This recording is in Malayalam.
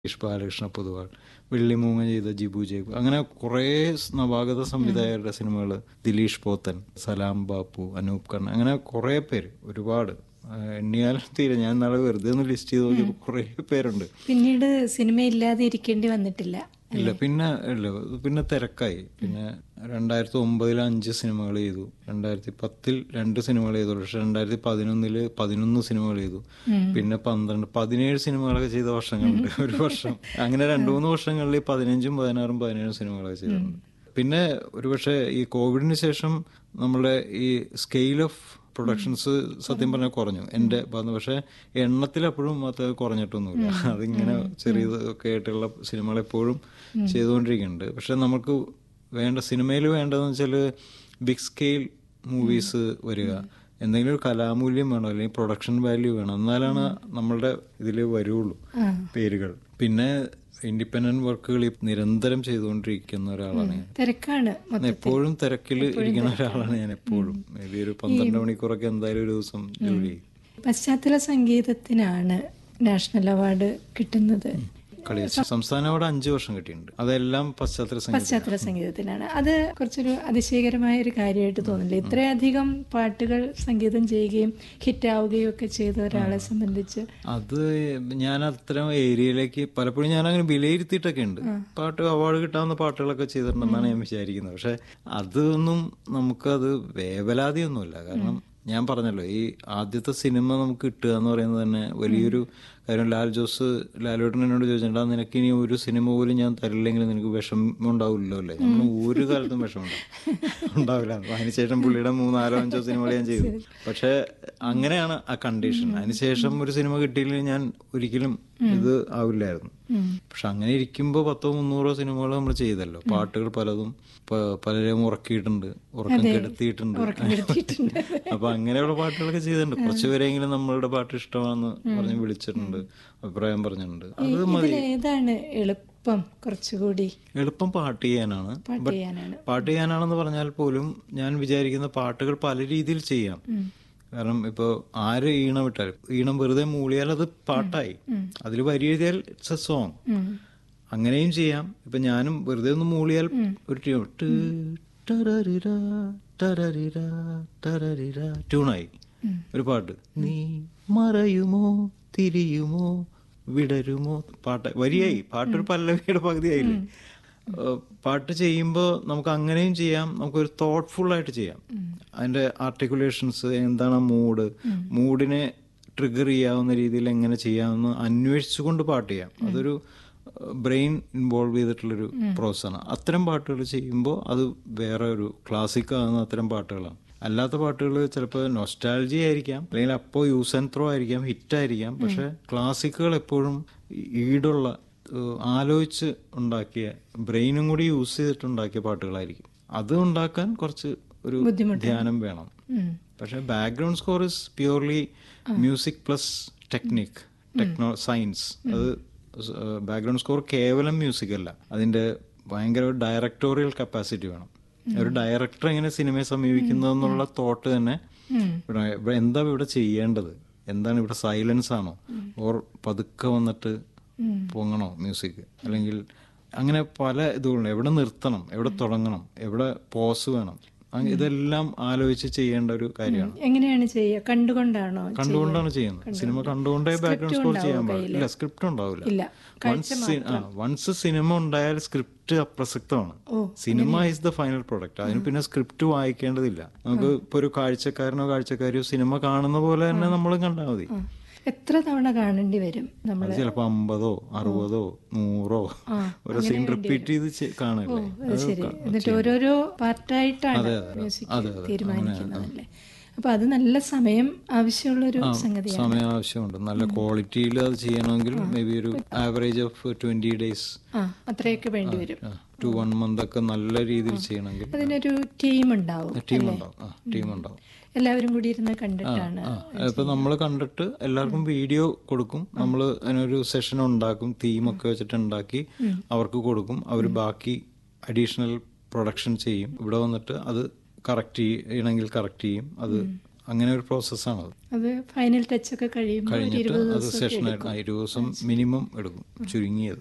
ഗിരീഷ് ബാലകൃഷ്ണ പൊതുവാൾ വെള്ളിമൂങ്ങ ചെയ്ത ജിബു ജേബ് അങ്ങനെ കുറേ നവാഗത സംവിധായകരുടെ സിനിമകൾ ദിലീഷ് പോത്തൻ സലാം ബാപ്പു അനൂപ് കണ്ണ അങ്ങനെ കുറേ പേര് ഒരുപാട് ആ, എണ്ണിയാൽ തീരെ ഞാൻ നാളെ വെറുതെ ഒന്ന് ലിസ്റ്റ് ചെയ്ത് നോക്കിയപ്പോൾ കുറേ പേരുണ്ട് പിന്നീട് സിനിമ ഇല്ലാതെ ഇരിക്കേണ്ടി വന്നിട്ടില്ല ഇല്ല പിന്നെ ഇല്ല പിന്നെ തിരക്കായി പിന്നെ രണ്ടായിരത്തി ഒമ്പതിൽ അഞ്ച് സിനിമകൾ ചെയ്തു രണ്ടായിരത്തി പത്തിൽ രണ്ട് സിനിമകൾ ചെയ്തു പക്ഷെ രണ്ടായിരത്തി പതിനൊന്നില് പതിനൊന്ന് സിനിമകൾ ചെയ്തു പിന്നെ പന്ത്രണ്ട് പതിനേഴ് സിനിമകളൊക്കെ ചെയ്ത വർഷങ്ങളുണ്ട് ഒരു വർഷം അങ്ങനെ രണ്ടു മൂന്ന് വർഷങ്ങളിൽ പതിനഞ്ചും പതിനാറും പതിനേഴും സിനിമകളൊക്കെ ചെയ്തിട്ടുണ്ട് പിന്നെ ഒരുപക്ഷെ ഈ കോവിഡിന് ശേഷം നമ്മുടെ ഈ സ്കെയിൽ ഓഫ് പ്രൊഡക്ഷൻസ് സത്യം പറഞ്ഞാൽ കുറഞ്ഞു എൻ്റെ ഭാഗത്ത് പക്ഷെ എണ്ണത്തിൽ അപ്പോഴും അത് കുറഞ്ഞിട്ടൊന്നുമില്ല അതിങ്ങനെ ചെറിയതൊക്കെ ആയിട്ടുള്ള സിനിമകൾ എപ്പോഴും ചെയ്തുകൊണ്ടിരിക്കുന്നുണ്ട് പക്ഷെ നമുക്ക് വേണ്ട സിനിമയിൽ വേണ്ടതെന്ന് വെച്ചാൽ ബിഗ് സ്കെയിൽ മൂവീസ് വരിക എന്തെങ്കിലും ഒരു കലാമൂല്യം വേണം അല്ലെങ്കിൽ പ്രൊഡക്ഷൻ വാല്യൂ വേണം എന്നാലാണ് നമ്മളുടെ ഇതിൽ വരുള്ളൂ പേരുകൾ പിന്നെ ഇൻഡിപെൻഡന്റ് വർക്കുകൾ നിരന്തരം ചെയ്തുകൊണ്ടിരിക്കുന്ന ഒരാളാണ് ഞാൻ തിരക്കാണ് മൊത്തം. എപ്പോഴും തിരക്കിൽ ഇരിക്കുന്ന ഒരാളാണ് ഞാൻ എപ്പോഴും മേ ബി ഒരു പന്ത്രണ്ട് മണിക്കൂറൊക്കെ എന്തായാലും ഒരു ദിവസം ജോലി ചെയ്യും പശ്ചാത്തല സംഗീതത്തിനാണ് നാഷണൽ അവാർഡ് കിട്ടുന്നത് കളി സംസ്ഥാന അവാർഡ് അഞ്ചു വർഷം കിട്ടിയിട്ടുണ്ട് അതെല്ലാം പശ്ചാത്തല സംഗീതം പശ്ചാത്തല സംഗീതത്തിനാണ് അത് കുറച്ചൊരു അതിശയകരമായ ഒരു കാര്യമായിട്ട് തോന്നില്ല ഇത്രയധികം പാട്ടുകൾ സംഗീതം ചെയ്യുകയും ഹിറ്റാവുകയും ഒക്കെ ചെയ്ത ഒരാളെ സംബന്ധിച്ച് അത് ഞാൻ അത്തരം ഏരിയയിലേക്ക് പലപ്പോഴും ഞാൻ അങ്ങനെ വിലയിരുത്തിയിട്ടൊക്കെ ഉണ്ട് പാട്ട് അവാർഡ് കിട്ടാവുന്ന പാട്ടുകളൊക്കെ ചെയ്തിട്ടുണ്ടെന്നാണ് ഞാൻ വിചാരിക്കുന്നത് പക്ഷെ അതൊന്നും നമുക്കത് വേവലാതിയൊന്നുമില്ല കാരണം ഞാൻ പറഞ്ഞല്ലോ ഈ ആദ്യത്തെ സിനിമ നമുക്ക് കിട്ടുക എന്ന് പറയുന്നത് തന്നെ വലിയൊരു കാര്യം ലാൽ ജോസ് ലാലേട്ടൻ എന്നോട് ചോദിച്ചിട്ടുണ്ട് നിനക്ക് ഇനി ഒരു സിനിമ പോലും ഞാൻ തരില്ലെങ്കിൽ നിനക്ക് വിഷമം ഉണ്ടാവില്ലല്ലോ അല്ലേ നമ്മൾ ഒരു കാലത്തും വിഷമം ഉണ്ടാവും. ഉണ്ടാവില്ല അതിനുശേഷം പുള്ളിയുടെ മൂന്നാലോ അഞ്ചോ സിനിമകൾ ഞാൻ ചെയ്തു പക്ഷെ അങ്ങനെയാണ് ആ കണ്ടീഷൻ അതിനുശേഷം ഒരു സിനിമ കിട്ടിയില്ലെങ്കിൽ ഞാൻ ഒരിക്കലും ഇത് ആവില്ലായിരുന്നു പക്ഷെ അങ്ങനെ ഇരിക്കുമ്പോൾ പത്തോ മുന്നൂറോ സിനിമകൾ നമ്മൾ ചെയ്തല്ലോ പാട്ടുകൾ പലതും പ- പലരെയും ഉറക്കിയിട്ടുണ്ട് ഉറക്കം കെടുത്തിയിട്ടുണ്ട് അപ്പൊ അങ്ങനെയുള്ള പാട്ടുകളൊക്കെ ചെയ്തിട്ടുണ്ട് കുറച്ചുപേരെങ്കിലും നമ്മളുടെ പാട്ട് ഇഷ്ടമാണെന്ന് പറഞ്ഞ് വിളിച്ചിട്ടുണ്ട് അഭിപ്രായം പറഞ്ഞിട്ടുണ്ട് അത് മതി ഇതിൽ ഏതാണ് എളുപ്പം കുറച്ചുകൂടി എളുപ്പം പാട്ട് ചെയ്യാനാണ് പാട്ട് ചെയ്യാനാണ് പാട്ട് ചെയ്യാനാണെന്ന് പറഞ്ഞാൽ പോലും ഞാൻ വിചാരിക്കുന്ന പാട്ടുകൾ പല രീതിയിൽ ചെയ്യാം കാരണം ഇപ്പൊ ആര് ഈണം വിട്ടാലും ഈണം വെറുതെ മൂളിയാൽ അത് പാട്ടായി അതിൽ വരി എഴുതിയാൽ ഇറ്റ്സ് എ സോങ് അങ്ങനെയും ചെയ്യാം ഇപ്പൊ ഞാനും വെറുതെ ഒന്ന് മൂളിയാൽ ഒരു ട്യൂൺ ട് ടരരിര, ടരരിര, ടരരിര, ട്യൂണായി ഒരു പാട്ട് നീ മറയുമോ തിരിയുമോ വിടരുമോ പാട്ട് വരിയായി പാട്ടൊരു പല്ലവിയുടെ പകുതിയായില്ലേ ഏഹ് പാട്ട് ചെയ്യുമ്പോൾ നമുക്ക് അങ്ങനെയും ചെയ്യാം നമുക്കൊരു തോട്ട്ഫുൾ ആയിട്ട് ചെയ്യാം അതിന്റെ ആർട്ടിക്കുലേഷൻസ് എന്താണ് മൂഡ് മൂഡിനെ ട്രിഗർ ചെയ്യാവുന്ന രീതിയിൽ എങ്ങനെ ചെയ്യാമെന്ന് അന്വേഷിച്ചുകൊണ്ട് പാട്ട് ചെയ്യാം അതൊരു ബ്രെയിൻ ഇൻവോൾവ് ചെയ്തിട്ടുള്ളൊരു പ്രോസസ്സാണ് അത്തരം പാട്ടുകൾ ചെയ്യുമ്പോൾ അത് വേറെ ഒരു ക്ലാസിക് ആകുന്ന അത്തരം പാട്ടുകളാണ് അല്ലാത്ത പാട്ടുകൾ ചിലപ്പോൾ നൊസ്റ്റാലജി ആയിരിക്കാം അല്ലെങ്കിൽ അപ്പോൾ യൂസ് ആൻഡ് ത്രോ ആയിരിക്കാം ഹിറ്റ് ആയിരിക്കാം പക്ഷെ ക്ലാസിക്കുകൾ എപ്പോഴും ഈടുള്ള ഏഹ് ആലോചിച്ച് ഉണ്ടാക്കിയ ബ്രെയിനും കൂടി യൂസ് ചെയ്തിട്ടുണ്ടാക്കിയ പാട്ടുകളായിരിക്കും അത് ഉണ്ടാക്കാൻ കുറച്ച് ഒരു ധ്യാനം വേണം പക്ഷെ background score is purely music plus technique techno science അത് ബാക്ക്ഗ്രൗണ്ട് സ്കോർ കേവലം മ്യൂസിക് അല്ല അതിന്റെ ഭയങ്കര ഒരു ഡയറക്ടോറിയൽ കപ്പാസിറ്റി വേണം ഒരു ഡയറക്ടർ എങ്ങനെ സിനിമയെ സമീപിക്കുന്നതെന്നുള്ള തോട്ട് തന്നെ ഇവിടെ ഇവിടെ എന്താ ഇവിടെ ചെയ്യേണ്ടത് എന്താണ് ഇവിടെ സൈലൻസ് ആണോ ഓർ പതുക്കെ വന്നിട്ട് പൊങ്ങണോ മ്യൂസിക് അല്ലെങ്കിൽ അങ്ങനെ പല ഇതുകളുണ്ട് എവിടെ നിർത്തണം എവിടെ തുടങ്ങണം എവിടെ പോസ് വേണം അങ്ങ് ഇതെല്ലാം ആലോചിച്ച് ചെയ്യേണ്ട ഒരു കാര്യമാണ് എങ്ങനെയാണ് ചെയ്യുക കണ്ടുകൊണ്ടാണോ കണ്ടുകൊണ്ടാണ് ചെയ്യുന്നത് സിനിമ കണ്ടുകൊണ്ടേ ബാക്ക്ഗ്രൗണ്ട് സ്കോർ ചെയ്യാൻ പാടില്ല ഇല്ല സ്ക്രിപ്റ്റ് ഉണ്ടാവില്ല ഇല്ല വൺസ് വൺസ് സിനിമ ഉണ്ടായാൽ സ്ക്രിപ്റ്റ് അപ്രസക്തമാണ് cinema is the final product അതിന് പിന്നെ സ്ക്രിപ്റ്റ് വായിക്കേണ്ടതില്ല നമുക്ക് ഇപ്പൊ ഒരു കാഴ്ചക്കാരനോ കാഴ്ചക്കാരിയോ സിനിമ കാണുന്ന പോലെ തന്നെ നമ്മൾ കണ്ടാൽ മതി എത്ര തവണ കാണേണ്ടി വരും നമ്മൾ അത് ചിലപ്പോ അമ്പതോ അറുപതോ നൂറോ ഓരോ സീൻ റിപ്പീറ്റ് ചെയ്ത് ചെ- കാണല്ലേ അത് ശരി എന്നിട്ട് ഓരോരോ പാർട്ടായിട്ടാണ് അതെ, അതെ. മ്യൂസിക് അതെ, അതെ. തീരുമാനിക്കുന്നതല്ലേ അപ്പൊ അത് നല്ല സമയം ആവശ്യമുള്ളൊരു സംഗതിയാണ് സമയം ആവശ്യമുണ്ട് നല്ല ക്വാളിറ്റിയിൽ അത് ചെയ്യണമെങ്കിൽ മേ ബി ഒരു ആവറേജ് ഓഫ് ട്വന്റി ഡേയ്സ് ആ അത്രയൊക്കെ വേണ്ടി വരും ടു വൺ മന്ത് ഒക്കെ നല്ല രീതിയിൽ ചെയ്യണമെങ്കിൽ അതിനൊരു ടീം ഉണ്ടാവും ടീം ഉണ്ടാവും ആ ടീം ഉണ്ടാവും എല്ലാവരും കൂടി ഇരുന്ന് കണ്ടിട്ടാണ് ആ ഇപ്പൊ നമ്മൾ കണ്ടിട്ട് എല്ലാവർക്കും വീഡിയോ കൊടുക്കും നമ്മൾ അതിനൊരു സെഷൻ ഉണ്ടാക്കും തീമൊക്കെ വെച്ചിട്ട് ഉണ്ടാക്കി അവർക്ക് കൊടുക്കും അവർ ബാക്കി അഡീഷണൽ പ്രൊഡക്ഷൻ ചെയ്യും ഇവിടെ വന്നിട്ട് അത് കറക്റ്റ് ചെയ്യണമെങ്കിൽ കറക്റ്റ് ചെയ്യും അത് അങ്ങനെ ഒരു പ്രോസസ്സാണത് അത് ഫൈനൽ ടച്ച് ഒക്കെ കഴിയുമ്പോൾ ഒരു കഴിഞ്ഞിട്ട് ഇരുപത് അത് ദിവസം സെഷനായിട്ട് ഇരുപത് ദിവസം മിനിമം എടുക്കും ചുരുങ്ങിയത്